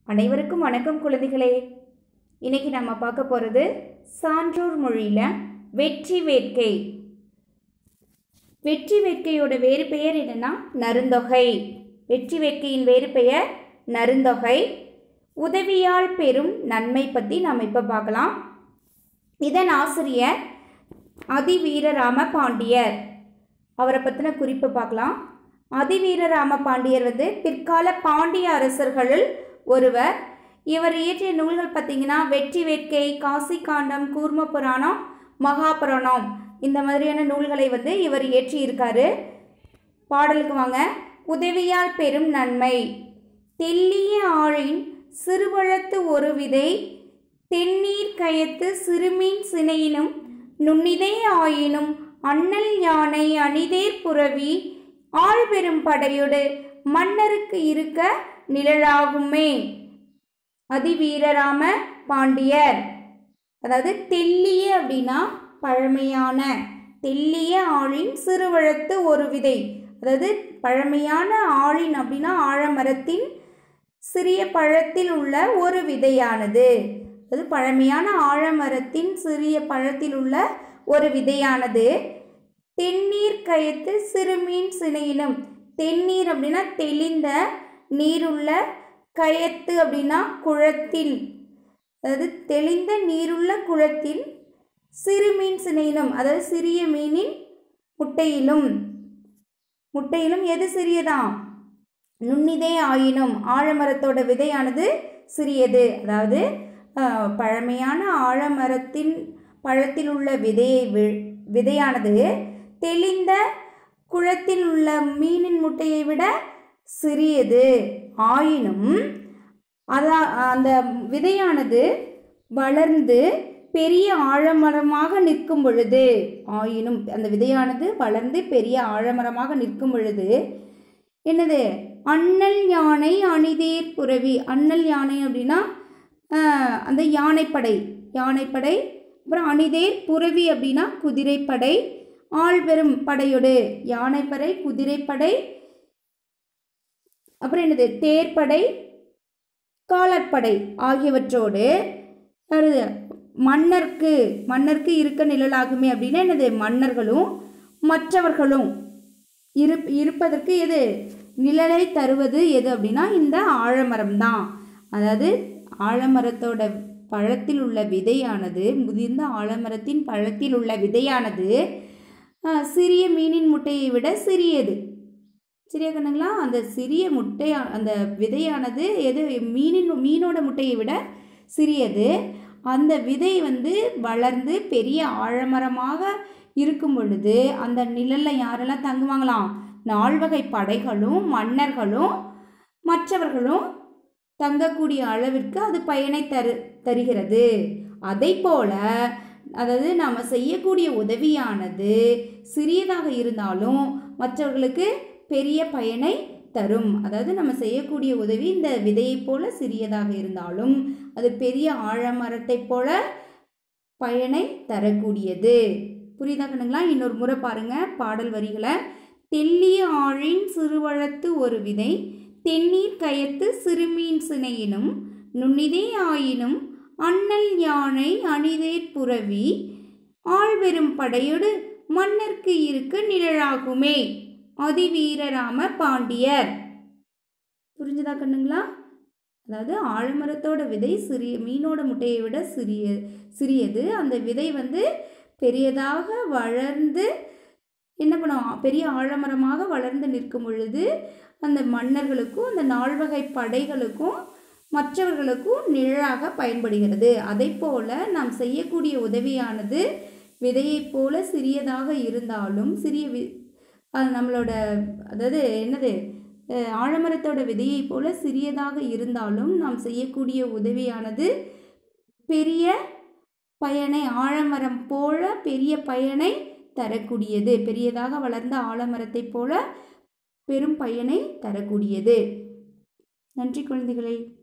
அனைவருக்கும் வணக்கம் குழந்தைகளே இன்னைக்கு நம்ம பார்க்க போகிறது சான்றோர் மொழியில் வெற்றி வேட்கை வெற்றி வேட்கையோட வேறு பெயர் என்னன்னா நருந்தொகை வெற்றி வேட்கையின் வேறு பெயர் நருந்தொகை உதவியால் பெறும் நன்மை பற்றி நாம் இப்போ பார்க்கலாம் இதன் ஆசிரியர் அதிவீரராம பாண்டியர் அவரை பற்றின குறிப்பு பார்க்கலாம் அதிவீரராம பாண்டியர் வந்து பிற்கால பாண்டிய அரசர்களுள் ஒருவர் இவர் இயற்றிய நூல்கள் பார்த்தீங்கன்னா வெற்றி வேட்கை காசி காண்டம் கூர்ம புராணம் மகாபுராணம் இந்த மாதிரியான நூல்களை வந்து இவர் இயற்றி இருக்காரு பாடலுக்கு வாங்க உதவியால் பெரும் நன்மை தெல்லிய ஆழின் சிறுவழத்து ஒரு விதை தென்னீர் கயத்து சிறுமீன் சினையினும் நுண்ணிதை ஆயினும் அண்ணல் யானை அணிதேர் புரவி ஆழ்பெரும் படையோடு மன்னருக்கு இருக்க நிழலாகுமே அதிவீரராம பாண்டியர் அதாவது தெல்லிய அப்படின்னா பழமையான தெல்லிய ஆழின் சிறுவழத்து ஒரு விதை அதாவது பழமையான ஆழின் அப்படின்னா ஆழமரத்தின் சிறிய பழத்தில் உள்ள ஒரு விதையானது அது பழமையான ஆழமரத்தின் சிறிய பழத்தில் உள்ள ஒரு விதையானது தென்னீர் கயத்து சிறுமீன் சினையினும் தென்னீர் அப்படின்னா தெளிந்த நீருள்ள கயத்து அப்படின்னா குளத்தில் அதாவது தெளிந்த நீருள்ள குளத்தில் சிறு மீன் சினையினும் அதாவது சிறிய மீனின் முட்டையிலும் முட்டையிலும் எது சிறியதாம் நுண்ணிதே ஆயினும் ஆழமரத்தோட விதையானது சிறியது அதாவது ஆஹ், பழமையான ஆழமரத்தின் பழத்தில் உள்ள விதையை வி- விதையானது தெளிந்த குளத்தில் உள்ள மீனின் முட்டையை விட சிறியது ஆயினும் அதான் அந்த விதையானது வளர்ந்து பெரிய ஆழமரமாக நிற்கும் பொழுது ஆயினும் அந்த விதையானது வளர்ந்து பெரிய ஆழமரமாக நிற்கும் பொழுது என்னது அண்ணல் யானை அணிதேர் புரவி அண்ணல் யானை அப்படின்னா ஆஹ், அந்த யானைப்படை யானைப்படை அப்புறம் அணிதேர் புரவி அப்படின்னா குதிரைப்படை ஆள்பெரும் படையோடு யானைப்படை குதிரைப்படை அப்புறம் என்னது தேர்ப்படை காலாட்படை ஆகியவற்றோடு அடுத்து மன்னருக்கு மன்னருக்கு இருக்க நிழலாகுமே அப்படின்னா என்னது மன்னர்களும் மற்றவர்களும் இரு இருப்பதற்கு எது நிழலை தருவது எது அப்படின்னா இந்த ஆழமரம் தான் அதாவது ஆழமரத்தோட பழத்தில் உள்ள விதையானது முதிர்ந்த ஆழமரத்தின் பழத்தில் உள்ள விதையானது ஆ, சிறிய மீனின் முட்டையை விட சிறியது சரியா கண்ணுங்களா அந்த சிறிய முட்டை அந்த விதையானது எது மீனின் மீனோட முட்டையை விட சிறியது அந்த விதை வந்து வளர்ந்து பெரிய ஆழமரமாக இருக்கும் பொழுது அந்த நிழலில் யாரெல்லாம் தங்குவாங்களாம் நால்வகை படைகளும் மன்னர்களும் மற்றவர்களும் தங்கக்கூடிய அளவிற்கு அது பயனை தரு தருகிறது அதை போல அதாவது நாம் செய்யக்கூடிய உதவியானது சிறியதாக இருந்தாலும் மற்றவர்களுக்கு பெரிய பயனை தரும் அதாவது நம்ம செய்யக்கூடிய உதவி இந்த விதையைப் போல சிறியதாக இருந்தாலும் அது பெரிய ஆழமரத்தைப் போல பயனை தரக்கூடியது புரியுதா கண்ணுங்களா இன்னொரு முறை பாருங்க பாடல் வரிகளை தெல்லிய ஆழின் சிறுவழத்து ஒரு விதை தென்னீர் கயத்து சிறுமீன் சினையினும் நுண்ணிதே ஆயினும் அண்ணல் யானை அணிதேர் புரவி ஆழ்பெரும் படையோடு மன்னர்க்கு இருக்க நிழலாகுமே அதிவீரராம பாண்டியர் புரிஞ்சுதா கண்ணுங்களா அதாவது ஆழமரத்தோட விதை சிறிய மீனோட முட்டையை விட சிறிய சிறியது அந்த விதை வந்து பெரியதாக வளர்ந்து என்ன பண்ணும் பெரிய ஆழமரமாக வளர்ந்து நிற்கும் பொழுது அந்த மன்னர்களுக்கும் அந்த நால்வகை படைகளுக்கும் மற்றவர்களுக்கும் நிழலாக பயன்படுகிறது அதை போல நாம் செய்யக்கூடிய உதவியானது விதையைப் போல சிறியதாக இருந்தாலும் சிறிய வி அது நம்மளோட அதாவது என்னது அஹ், ஆழமரத்தோட விதையைப் போல சிறியதாக இருந்தாலும் நாம் செய்யக்கூடிய உதவியானது பெரிய பயனை ஆழமரம் போல பெரிய பயனை தரக்கூடியது பெரியதாக வளர்ந்த ஆலமரத்தைப் போல பெரும் பயனை தரக்கூடியது நன்றி குழந்தைகளே